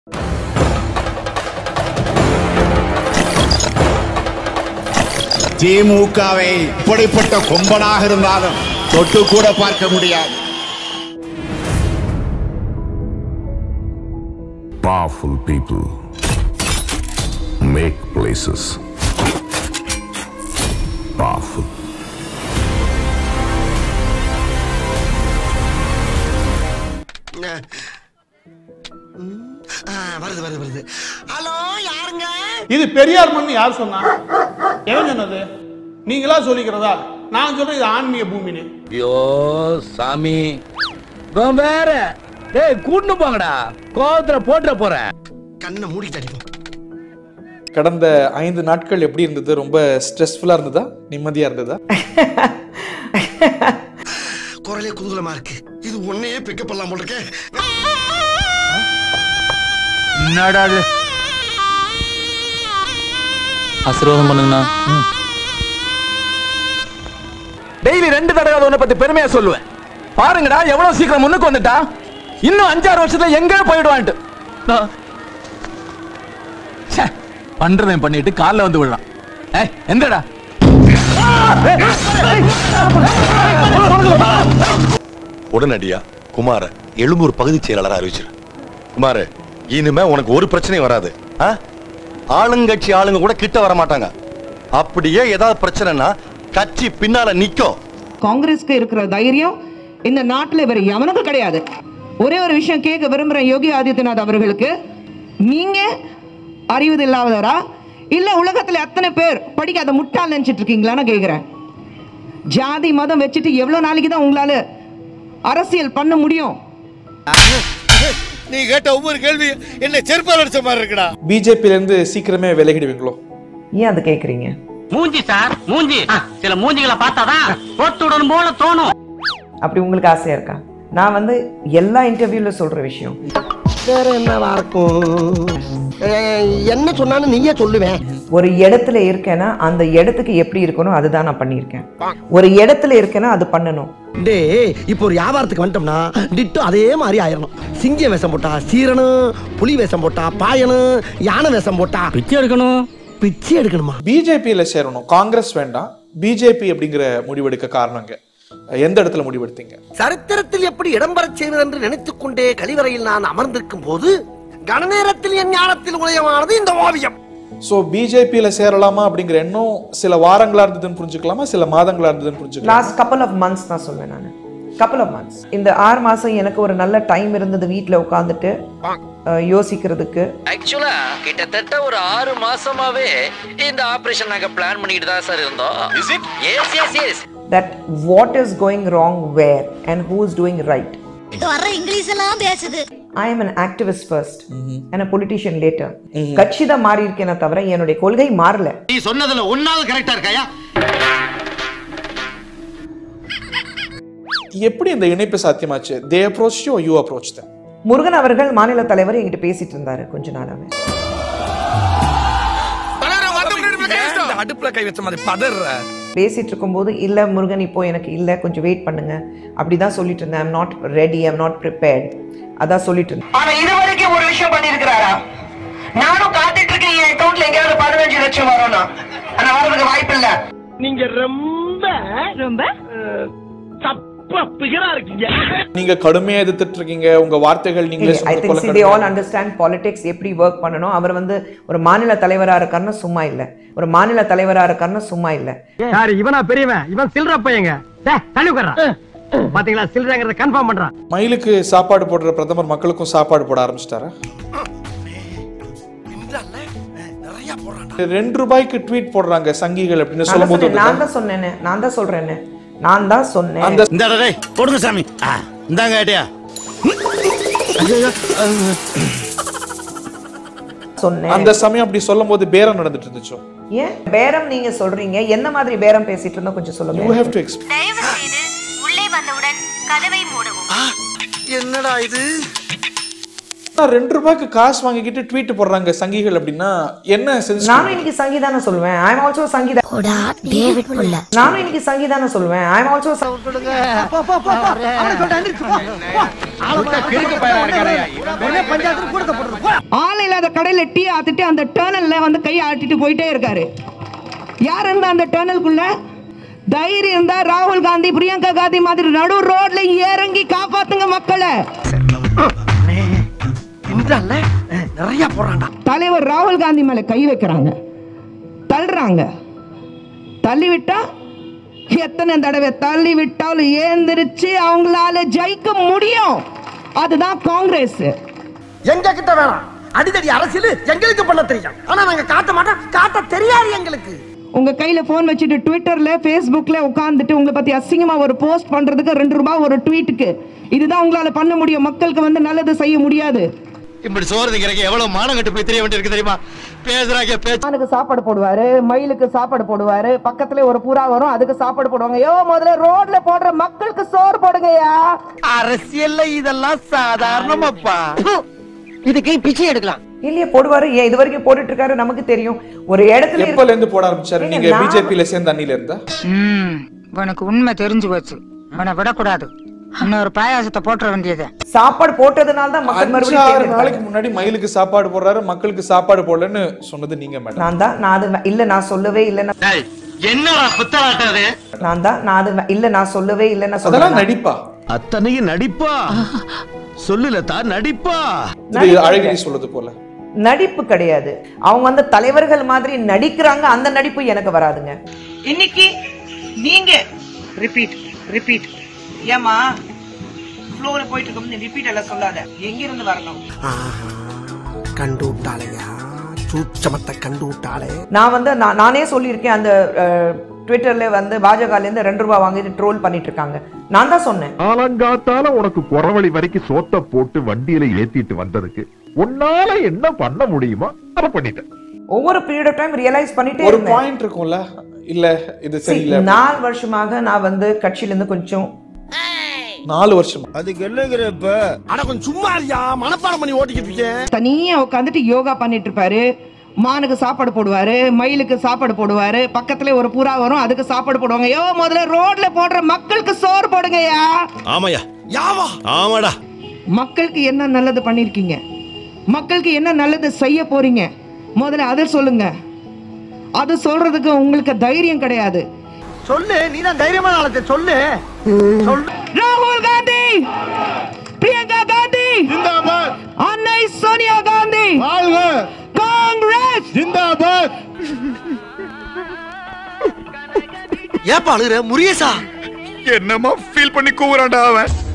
திமுகவை இப்படிப்பட்ட கொம்பனாக இருந்தாலும் தொட்டு கூட பார்க்க முடியாது Powerful people make places powerful. வருது வருது வருது ஹலோ யாருங்க இது பெரியார் மண் யார் சொன்னா எவன் சொன்னது நீங்களா சொல்லிக்கிறதா நான் சொல்றேன் இது ஆன்மீக பூமின்னு ஐயோ சாமி இவன் வேற டேய் கூட்டு போங்கடா கோவத்துல போட்டுற போறேன் கண்ணை மூடிட்டு அடிப்போம் கடந்த ஐந்து நாட்கள் எப்படி இருந்தது ரொம்ப ஸ்ட்ரெஸ்ஃபுல்லா இருந்ததா நிம்மதியா இருந்ததா குரலே குதூகலமா இருக்கு இது உன்னையே பிக்கப் பண்ணலாம் போல இருக்கே என்னடா இது ஆசீர்வாதம் பண்ணுங்கண்ணா டெய்லி ரெண்டு தடவை உன்னை பத்தி பெருமையா சொல்லுவேன் பாருங்கடா எவ்வளவு சீக்கிரம் முன்னுக்கு வந்துட்டா இன்னும் அஞ்சாறு வருஷத்துல எங்க போயிடுவான்ட்டு நான் ச்சே, பண்றவன் பண்ணிட்டு கால்ல வந்து விடுறான் ஏய் எந்தடா உடனடியா குமார எழும்பூர் பகுதி செயலாளர் அறிவிச்சிரு குமார இனிமே உனக்கு ஒரு பிரச்சனையும் வராது ஆ? ஆளுங்கட்சி ஆளுங்க கூட கிட்ட வர மாட்டாங்க அப்படியே ஏதாவது பிரச்சனைனா கட்சி பின்னால நிக்கும் காங்கிரஸ்க்கு இருக்கிற தைரியம் இந்த நாட்டில் வேற எவனுக்கும் கிடையாது ஒரே ஒரு விஷயம் கேட்க விரும்புகிறேன் யோகி ஆதித்யநாத் அவர்களுக்கு நீங்க அறிவது இல்லாதவரா இல்ல உலகத்துல எத்தனை பேர் படிக்காத முட்டாள் நினைச்சிட்டு இருக்கீங்களான்னு கேட்குறேன் ஜாதி மதம் வச்சுட்டு எவ்வளவு நாளைக்கு தான் உங்களால அரசியல் பண்ண முடியும் நீ கேட்ட ஒவ்வொரு கேள்வி என்ன செருப்பால் அடிச்ச மாதிரி இருக்குடா பிஜேபியில இருந்து சீக்கிரமே விலகிடுவீங்களோ ஏன் அதை கேட்குறீங்க மூஞ்சி சார் மூஞ்சி சில மூஞ்சிகளை பார்த்தாதான் போட்டுடன் போல தோணும் அப்படி உங்களுக்கு ஆசையா இருக்கா நான் வந்து எல்லா இன்டர்வியூல சொல்ற விஷயம் வேற என்னவா இருக்கும் என்ன சொன்னாலும் நீயே சொல்லுவேன் ஒரு இடத்துல இருக்கேன்னா அந்த இடத்துக்கு எப்படி இருக்கணும் அதுதான் நான் பண்ணியிருக்கேன் ஒரு இடத்துல இருக்கேன்னா அது பண்ணணும் டேய் இப்போ ஒரு வியாபாரத்துக்கு வந்துட்டோம்னா டிட்டோ அதே மாதிரி ஆயிரணும் சிங்கம் வேஷம் போட்டா சீரணும் புலி வேஷம் போட்டா பாயணும் யானை வேஷம் போட்டா பிச்சை எடுக்கணும் பிச்சை எடுக்கணுமா பிஜேபியில சேரணும் காங்கிரஸ் வேண்டாம் பிஜேபி அப்படிங்கிற முடிவெடுக்க காரணங்க எந்த இடத்துல முடிவெடுத்தீங்க சரித்திரத்தில் எப்படி இடம்பெற செய்வது என்று நினைத்துக் கொண்டே கழிவறையில் நான் அமர்ந்திருக்கும் போது கனநேரத்தில் என் ஞானத்தில் உதயமானது இந்த ஓவியம் ஸோ பிஜேபியில சேரலாமா அப்படிங்கிற எண்ணம் சில வாரங்களா இருந்ததுன்னு புரிஞ்சுக்கலாமா சில மாதங்களா இருந்ததுன்னு புரிஞ்சுக்கலாம் லாஸ்ட் கப்பல் ஆஃப் மந்த்ஸ் தான் சொல்வேன் நான் கப்பல் ஆஃப் மந்த்ஸ் இந்த ஆறு மாசம் எனக்கு ஒரு நல்ல டைம் இருந்தது வீட்டில் உட்காந்துட்டு யோசிக்கிறதுக்கு ஆக்சுவலா கிட்டத்தட்ட ஒரு ஆறு மாசமாவே இந்த ஆபரேஷன் நாங்க பிளான் பண்ணிட்டு தான் சார் இருந்தோம் yes yes yes that what is going wrong where and who is doing right வர்ற இங்கிலீஷ் எல்லாம் பேசுது I am an activist first and politician later கட்சி தான் மாறி இருக்கேனே தவிர என்னுடைய கொள்கை மாறல நீ சொன்னதுல ஒன்னாவது கரெக்டா இருக்காயா எப்படி இந்த இணைப்பு சாத்தியமாச்சு they approach you you approach them Murugan அவர்கள் மாநில தலைவர் என்கிட்ட பேசிட்டு இருந்தாரு கொஞ்ச நாளாவே அடுப்புல கை வச்ச மாதிரி பதற பேசிட்டு இருக்கும்போது இல்ல முருகன் இப்போ எனக்கு இல்ல கொஞ்சம் வெயிட் பண்ணுங்க அப்படிதான் சொல்லிட்டு இருந்தேன் I'm not ready I'm not prepared அதான் சொல்லிட்டு இருந்தேன் ஆனா இது வரைக்கும் ஒரு விஷயம் பண்ணிருக்கிறாரா நானும் காத்துட்டு இருக்கேன் என் அக்கவுண்ட்ல எங்கேயாவது பதினஞ்சு லட்சம் வரணும் ஆனா வரதுக்கு வாய்ப்பு இல்ல நீங்க ரொம்ப ரொம்ப தப்பா பிகரா இருக்கீங்க நீங்க கடுமையா எதிர்த்துட்டு இருக்கீங்க உங்க வார்த்தைகள் நீங்களே ஐ சொன்னது திங்க் போல தே ஆல் கடுமையா- அண்டர்ஸ்டாண்ட் பாலிடிக்ஸ் எப்படி ஒர்க் பண்ணணும் அவர் வந்து ஒரு மாநில தலைவரா இருக்காருன்னா சும்மா இல்ல ஒரு மாநில தலைவரா இருக்காருன்னா சும்மா இல்ல யாரு இவனா பெரியவன் இவன் சில்ற பையங்க தள்ளி உட்கார்றான் பாத்தீங்களா சில்றங்கிறத கன்ஃபார்ம் பண்றான் மயிலுக்கு சாப்பாடு போடுற பிரதமர் மக்களுக்கும் சாப்பாடு போட ஆரம்பிச்சிட்டாரா நிறைய போடுறான் ரெண்டு ரூபாய்க்கு ட்வீட் போடுறாங்க சங்கிகள் அப்படின்னு நான் சொல்லும் தான் போது சொன்னேன், நான் தான் சொன்னேனே நான் தான் சொல்றேனே நான் தான் சொன்னேன் அந்த இந்த டேய் போடுங்க சாமி இந்தாங்க ஐடியா சொன்னேன் அந்த சமயம் அப்படி சொல்லும் போது பேரம் நடந்துட்டு இருந்துச்சோ ஏன் பேரம் நீங்க சொல்றீங்க என்ன மாதிரி பேரம் பேசிட்டு இருந்தா கொஞ்சம் யூ சொல்லுங்க ஹேவ் டு எக்ஸ்பிளைன் தயவு செய்து உள்ளே வந்தவுடன் கதவை மூடவும் என்னடா இது ஆனா, ரெண்டு ரூபாய்க்கு காசு வாங்கிக்கிட்டு ட்வீட் போடுறாங்க சங்கிகள் அப்படின்னா என்ன சென்ஸ் நானும் இன்னைக்கு சங்கீதான சொல்லுவேன் ஐ எம் ஆல்சோ சங்கீதா நானும் இன்னைக்கு சங்கீதான சொல்லுவேன் ஐ எம் ஆல்சோ ஆள் இல்லாத கடையில டீ ஆத்திட்டு அந்த டேர்னல்ல வந்து கை ஆட்டிட்டு போயிட்டே இருக்காரு யார் இருந்தா அந்த டேர்னலுக்குள்ள தைரியம் இருந்தா ராகுல் காந்தி பிரியங்கா காந்தி மாதிரி நடு ரோட்ல இறங்கி காப்பாத்துங்க மக்களை இன்றான்ல நிறைய போறான்டா தலைவர் ராகுல் காந்தி மேல கை வைக்கிறாங்க தள்ளுறாங்க தள்ளி விட்டா எத்தனை தடவை தள்ளி விட்டாலும் ஏந்திரிச்சு அவங்களால ஜெயிக்க முடியும் அதுதான் காங்கிரஸ் எங்க கிட்ட வேணாம் அடிதடி அரசியல் எங்களுக்கு பண்ண தெரியும் ஆனா நாங்க காட்ட மாட்டோம் காட்ட தெரியாது எங்களுக்கு உங்க கையில போன் வச்சுட்டு ட்விட்டர்ல ஃபேஸ்புக்ல உட்கார்ந்துட்டு உங்களை பத்தி அசிங்கமா ஒரு போஸ்ட் பண்றதுக்கு ரெண்டு ரூபாய் ஒரு ட்வீட்டுக்கு இதுதான் உங்களால பண்ண முடியும் மக்களுக்கு வந்து நல்லது செய்ய முடியாது இப்படி சோறு திங்கிறக்கு எவ்வளவு மானம் கட்டு போய் தெரிய வேண்டியிருக்கு தெரியுமா பேசுறாங்க பேச்சு மானுக்கு சாப்பாடு போடுவாரு மயிலுக்கு சாப்பாடு போடுவாரு பக்கத்துல ஒரு புறா வரும் அதுக்கு சாப்பாடு போடுவாங்க யோ முதல்ல ரோட்ல போடுற மக்களுக்கு சோறு போடுங்கயா அரசியல்ல இதெல்லாம் சாதாரணமாப்பா இதுக்கு பிச்சை எடுக்கலாம் இல்லையே போடுவாரு ஏன் இது வரைக்கும் போட்டுட்டு இருக்காரு நமக்கு தெரியும் ஒரு இடத்துல இருக்கு- எப்பல இருந்து போட ஆரம்பிச்சாரு ஏங்க, நீங்க நான்- பிஜேபியில சேர்ந்த அன்னில இருந்தா ம் உனக்கு உண்மை தெரிஞ்சு போச்சு உன்னை விடக்கூடாது இன்னொரு பாயாசத்தை போட்டுற வேண்டியது சாப்பாடு போட்டதுனால தான் மக்கள் அஞ்சு மறுபடியும் ஆறு தேர்ந்தெடுத்தாங்க. நாளைக்கு முன்னாடி மயிலுக்கு சாப்பாடு போடுறாரு மக்களுக்கு சாப்பாடு போடலன்னு சொன்னது நீங்க மேடம் நான் தான் நான் அது இல்ல நான் சொல்லவே இல்லைன்னு என்னடா புத்தலாட்டம் அது நான் தான் நான் அது இல்ல நான் சொல்லவே இல்லைன்னு அதெல்லாம் சொல்றேன் நடிப்பா அத்தனையும் நடிப்பா சொல்லுல தான் நடிப்பா இது அழகிரி சொல்றது போல நடிப்பு கிடையாது அவங்க வந்து தலைவர்கள் மாதிரி நடிக்கிறாங்க அந்த நடிப்பு எனக்கு வராதுங்க இன்னைக்கு நீங்க ரிப்பீட் ரிப்பீட் ஏமா ஃப்ளோல போயிட்டு இருக்கும் ரிப்பீட் எல்லாம் சொல்லாத எங்க இருந்து வரணும் கண்டு விட்டாளையா சூச்சமத்தை கண்டு விட்டாளே நான் வந்து நான் நானே சொல்லியிருக்கேன் அந்த அஹ், ட்விட்டர்ல வந்து பாஜகல இருந்து ரெண்டு ரூபாய் வாங்கிட்டு ட்ரோல் பண்ணிட்டு இருக்காங்க நான் தான் சொன்னேன் காலங்காத்தால உனக்கு குறவழி வரைக்கும் சோத்த போட்டு வண்டியில ஏத்திட்டு வந்ததுக்கு உன்னால என்ன பண்ண முடியுமோ அதை பண்ணிட்டேன் ஒவ்வொரு பீரியட் ஆஃப் டைம் ரியலைஸ் பண்ணிட்டே ஒரு இருந்தேன் பாயிண்ட் இருக்கும்ல இல்ல இது See, சரியில்லை நாலு வருஷமாக நான் வந்து கட்சியில இருந்து கொஞ்சம் நாலு வருஷம் அதுக்கு என்னங்கிற இப்ப அட கொஞ்சம் சும்மா இருக்கியா மனப்பாடம் பண்ணி ஓட்டிக்கிட்டு இருக்கேன் தனியா உட்காந்துட்டு யோகா பண்ணிட்டு இருப்பாரு மானுக்கு சாப்பாடு போடுவாரு மயிலுக்கு சாப்பாடு போடுவாரு பக்கத்துல ஒரு புறா வரும் அதுக்கு சாப்பாடு போடுவாங்க யோ முதல்ல ரோட்ல போடுற மக்களுக்கு சோறு போடுங்கயா ஆமாயா யாவா ஆமாடா மக்களுக்கு என்ன நல்லது பண்ணிருக்கீங்க மக்களுக்கு என்ன நல்லது செய்ய போறீங்க முதல்ல அதை சொல்லுங்க அது சொல்றதுக்கு உங்களுக்கு தைரியம் கிடையாது சொல்லு நீ தான் தைரியமான ஆளத்தை சொல்லு சொல்லு ராகுல் காந்தி பிரியங்கா காந்தி ஜிந்தாபாத் அன்னை சோனியா காந்தி வாழ்க காங்கிரஸ் ஜிந்தாபாத் ஏப்பா அழுகுற முரியசா என்னமா ஃபீல் பண்ணி கூவுறான்டா அவன்